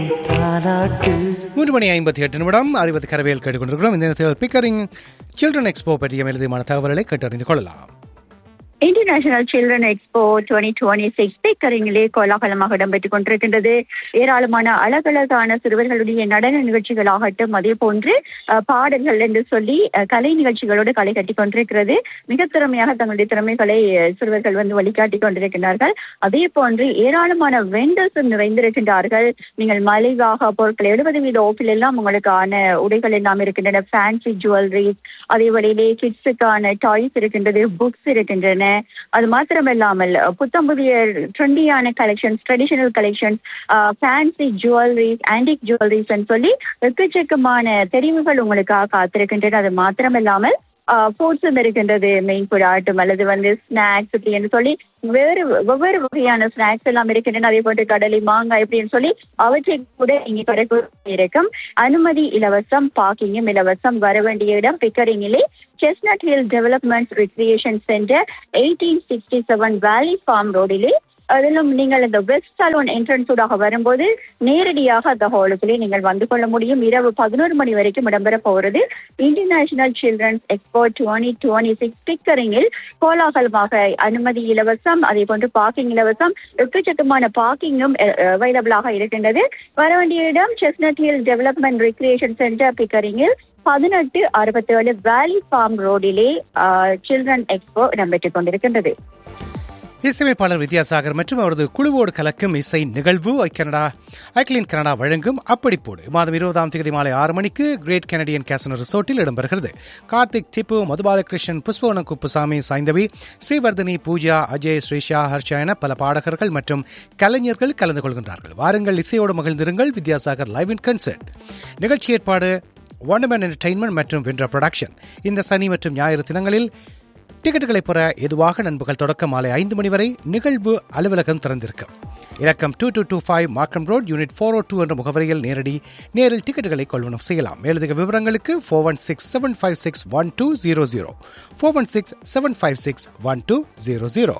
மூன்று மணி ஐம்பத்தி எட்டு நிமிடம் அறுபது கரவையில் கேட்டுக்கொண்டிருக்கிறோம் இந்த நேரத்தில் பிக்கரிங் சில்ட்ரன் எக்ஸ்போ பற்றிய மேலதிகமான தகவல்களை கேட்டறிந்து கொள்ளலாம் international children expo twenty twenty six பிக்கரிங்கிலே கோலாகலமாக இடம்பெற்றுக் கொண்டிருக்கின்றது ஏராளமான அழகழகான சிறுவர்களுடைய நடன நிகழ்ச்சிகளாகட்டும் அதே போன்று அஹ், பாடல்கள் என்று சொல்லி அஹ், கலை நிகழ்ச்சிகளோடு களை கட்டி கொண்டிருக்கிறது மிக திறமையாக தங்களுடைய திறமைகளை அஹ், சிறுவர்கள் வந்து வழிகாட்டி கொண்டிருக்கிறார்கள் அதே போன்று ஏராளமான வெண்டர்ஸ் நிறைந்திருக்கின்றார்கள் நீங்கள் மலிவாக பொருட்கள் எழுபது வீத ஓப்பில் எல்லாம் உங்களுக்கான உடைகள் எல்லாம் இருக்கின்றன ஃபேன்சி ஜுவல்லரிஸ் அதே வழியிலே கிட்ஸுக்கான டாய்ஸ் இருக்கின்றது புக்ஸ் இருக்கின்றன அது மாத்திரமல்லாமல் அஹ், புத்தம் புதிய ட்ரெண்டியான collections traditional collections fancy jewelleries antique jewelleries சொல்லி எக்கச்சக்கமான தெரிவுகள் உங்களுக்காக காத்திருக்கின்றன அது மாத்திரமல்லாமல் ஃபுட்ஸும் இருக்கின்றது மெயின் ஃபுட் ஆட்டும் அல்லது வந்து ஸ்நாக்ஸ் இப்படின்னு சொல்லி வேறு வெவ்வேறு வகையான ஸ்நாக்ஸ் எல்லாம் இருக்கின்றன அதே போன்று கடலை மாங்காய் இப்படின்னு சொல்லி அவற்றை கூட இங்கே கிடைக்க இருக்கும் அனுமதி இலவசம் பார்க்கிங்கும் இலவசம் வர வேண்டிய இடம் பிக்கரிங்கிலே Chestnut Hill development recreation centre eighteen sixty seven Valley Farm ரோடிலே அதிலும் நீங்கள் இந்த வெஸ்ட் சலூன் என்ட்ரன்ஸ் ஊடாக வரும்போது நேரடியாக அந்த ஹாலுக்குள்ளே நீங்கள் வந்து கொள்ள முடியும் இரவு பதினோரு மணி வரைக்கும் இடம்பெற போகிறது international children's expo twenty twenty six பிக்கரிங்கில் கோலாகலமாக அனுமதி இலவசம் அதே போன்று பார்க்கிங் இலவசம் எக்கச்சக்கமான பார்க்கிங்கும் அவைலபிளாக இருக்கின்றது வர வேண்டிய இடம் Chestnut Hill development recreation centre பிக்கரிங்கில் பதினெட்டு அறுபத்தேழு வேலி ஃபார்ம் ரோடிலே சில்ட்ரன் எக்ஸ்போ இடம்பெற்றுக் கொண்டிருக்கின்றது இசையமைப்பாளர் வித்யாசாகர் மற்றும் அவரது குழுவோடு கலக்கும் இசை நிகழ்வு கனடா ஐக்லின் கனடா வழங்கும் அப்படிப்போடு மாதம் இருபதாம் தேதி மாலை ஆறு மணிக்கு கிரேட் கனடியன் கேசனோ ரிசோர்ட்டில் இடம்பெறுகிறது கார்த்திக் திப்பு மதுபாலகிருஷ்ணன் புஷ்பவனம் குப்புசாமி சாய்ந்தவி ஸ்ரீவர்தினி பூஜா அஜய் ஸ்ரீஷா ஹர்ஷா என பல பாடகர்கள் மற்றும் கலைஞர்கள் கலந்து கொள்கின்றார்கள் வாருங்கள் இசையோடு மகிழ்ந்திருங்கள் வித்யாசாகர் லைவ் இன் கன்சர்ட் நிகழ்ச்சி ஏற்பாடு ஒண்டமன் என்டர்டைன்மெண்ட் மற்றும் வின்ற ப்ரொடக்ஷன் இந்த சனி மற்றும் ஞாயிறு தினங்களில் டிக்கெட்டுகளை பெற எதுவாக நண்பர்கள் தொடக்க மாலை ஐந்து மணி வரை நிகழ்வு அலுவலகம் திறந்திருக்கும் இலக்கம் two two two five Markham road unit four O two என்ற முகவரியில் நேரடி நேரில் டிக்கெட்டுகளை கொள்வனம் செய்யலாம் மேலதிக விவரங்களுக்கு four one six seven five six one two zero zero four one six seven five six one two zero zero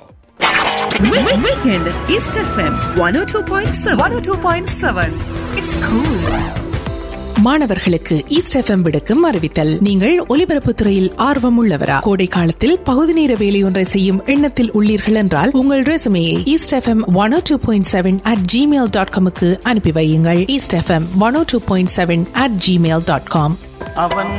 Weekend East FM 102.7 102.7 It's cool. மாணவர்களுக்கு ஈஸ்ட் எஃப்எம் விடுக்கும் அறிவித்தல் நீங்கள் ஒலிபரப்புத் துறையில் ஆர்வம் உள்ளவரா கோடை காலத்தில் பகுதி நேர வேலையொன்றை செய்யும் எண்ணத்தில் உள்ளீர்கள் என்றால் உங்கள் ரெசுமையை East FM one two point seven at Gmail dot காமுக்கு அனுப்பி வையுங்கள் East FM one two point seven at Gmail dot com அவன்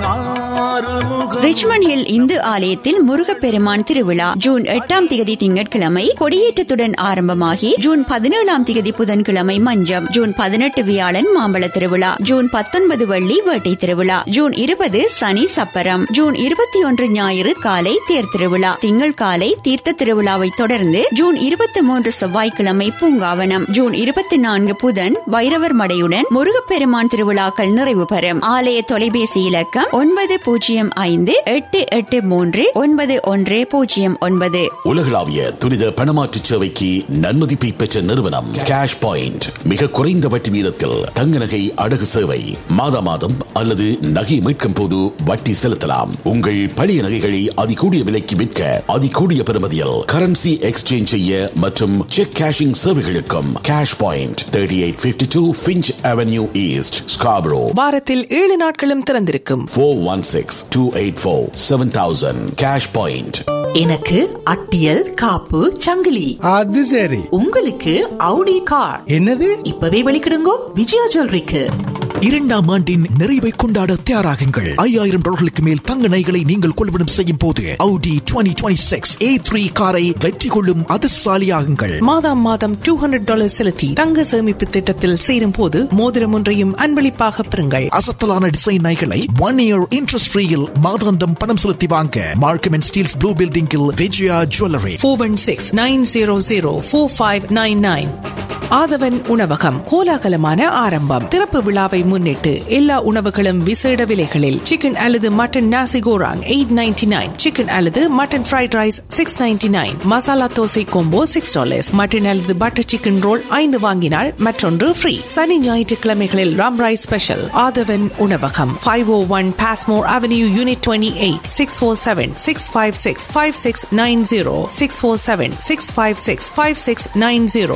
ஆறுமுக ரிச்மண்ட் ஹில் இந்து ஆலயத்தில் முருகப்பெருமான் திருவிழா ஜூன் எட்டாம் திகதி திங்கட்கிழமை கொடியேற்றத்துடன் ஆரம்பமாகி ஜூன் பதினேழாம் திகதி புதன்கிழமை மஞ்சம் ஜூன் பதினெட்டு வியாழன் மாம்பழ திருவிழா ஜூன் பத்தொன்பது வெள்ளி வேட்டை திருவிழா ஜூன் இருபது சனி சப்பரம் ஜூன் இருபத்தி ஒன்று ஞாயிறு காலை தேர் திருவிழா திங்கள் காலை தீர்த்த திருவிழாவை தொடர்ந்து ஜூன் இருபத்தி மூன்று செவ்வாய்க்கிழமை பூங்காவனம் ஜூன் இருபத்தி நான்கு புதன் வைரவர் மடையுடன் முருகப்பெருமான் திருவிழாக்கள் நிறைவு பெறும் ஆலய தொலைபேசி இலக்கம் ஒன்பது பூஜ்ஜியம் ஐந்து எட்டு எட்டு மூன்று ஒன்பது ஒன்று பூஜ்ஜியம் ஒன்பது உலகளாவிய துரித பணமாற்று சேவைக்கு நன்மதிப்பை பெற்ற நிறுவனம் கேஷ் பாயிண்ட் மிக குறைந்த வட்டி வீதத்தில் தங்க நகை அடகு சேவை மாதா மாதம் அல்லது நகை மீட்கும் போது வட்டி செலுத்தலாம் உங்கள் பழைய நகைகளை அதிகூடிய விலைக்கு விற்க அதிகூடிய பெறுமதியில் கரன்சி எக்ஸ்சேஞ்ச் செய்ய மற்றும் செக் கேஷிங் சேவைகளுக்கும் cash point thirty eight fifty two Finch avenue east Scarborough வாரத்தில் ஏழு நாட்களும் திறந்திருக்கும் four one six two eight four seven thousand cash point எனக்கு அட்டியல் காப்பு சங்கிலி அது சரி உங்களுக்கு அவுடி கார் என்னது இப்பவே வெளிக்கிடுங்கோ விஜயா ஜுவல்லரிக்கு இரண்டாம் ஆண்டின் நிறைவை கொண்டாட தயாராகுங்கள் ஐயாயிரம் டாலர்களுக்கு மேல் தங்க நகைகளை நீங்கள் கொள்வனம் செய்யும் போது Audi 2026 A3 காரை வெற்றி கொள்ளும் அதிர்ஷ்டசாலியாகுங்கள் மாதம் மாதம் டூ ஹண்ட்ரட் டாலர் செலுத்தி தங்க சேமிப்பு திட்டத்தில் சேரும் போது மோதிரம் ஒன்றையும் அன்பளிப்பாக பெறுங்கள் அசத்தலான டிசைன் நகைகளை ஒன் இயர் இன்ட்ரெஸ்ட் ஃப்ரீயில் மாதாந்தம் பணம் செலுத்தி வாங்க மார்க்கம் அண்ட் ஸ்டீல்ஸ் ப்ளூ பில்டிங்கில் Vijaya jewellery four one six nine zero zero four five nine nine Aadhavan உணவகம் கோலாகலமான ஆரம்பம் திறப்பு விழாவை முன்னிட்டு எல்லா உணவுகளும் விசேட விலைகளில் சிக்கன் அல்லது mutton nasi goreng eight ninety nine chicken அல்லது mutton fried rice six ninety nine masala dosa combo six dollars mutton அல்லது பட்டர் சிக்கன் ரோல் ஐந்து வாங்கினால் மற்றொன்று ஃப்ரீ சனி ஞாயிற்றுக்கிழமைகளில் ராம் ரைஸ் ஸ்பெஷல் ஆதவன் உணவகம் five O one Passmore avenue unit twenty eight six four seven six five six five six nine zero six four seven six five six five six nine zero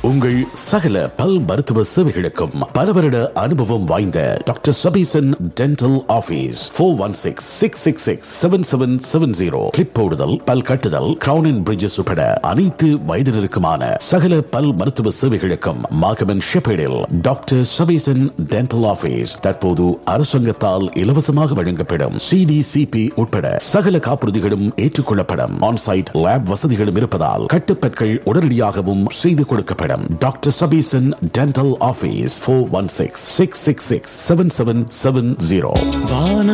உங்கள் சகல பல் மருத்துவ சேவைகளுக்கும் பல வருட அனுபவம் வாய்ந்த doctor Sabeesan dental office four one six six six six seven seven seven zero clip போடுதல் பல் கட்டுதல் கிரவுன் அண்ட் பிரிட்ஜஸ் உட்பட அனைத்து வயதினருக்குமான சகல பல் மருத்துவ சேவைகளுக்கும் மாகமன் ஷெப்பேடில் டாக்டர் சபீசன் டென்டல் ஆபீஸ் தற்போது அரசாங்கத்தால் இலவசமாக வழங்கப்படும் சிடிசிபி உட்பட சகல காப்புறுதிகளும் ஏற்றுக்கொள்ளப்படும் ஆன்சைட் லேப் வசதிகளும் இருப்பதால் கட்டுப்பற்கள் உடனடியாகவும் செய்து கொடுக்கப்படும் doctor Sabeesan dental office four one six six six six seven seven seven zero வானம்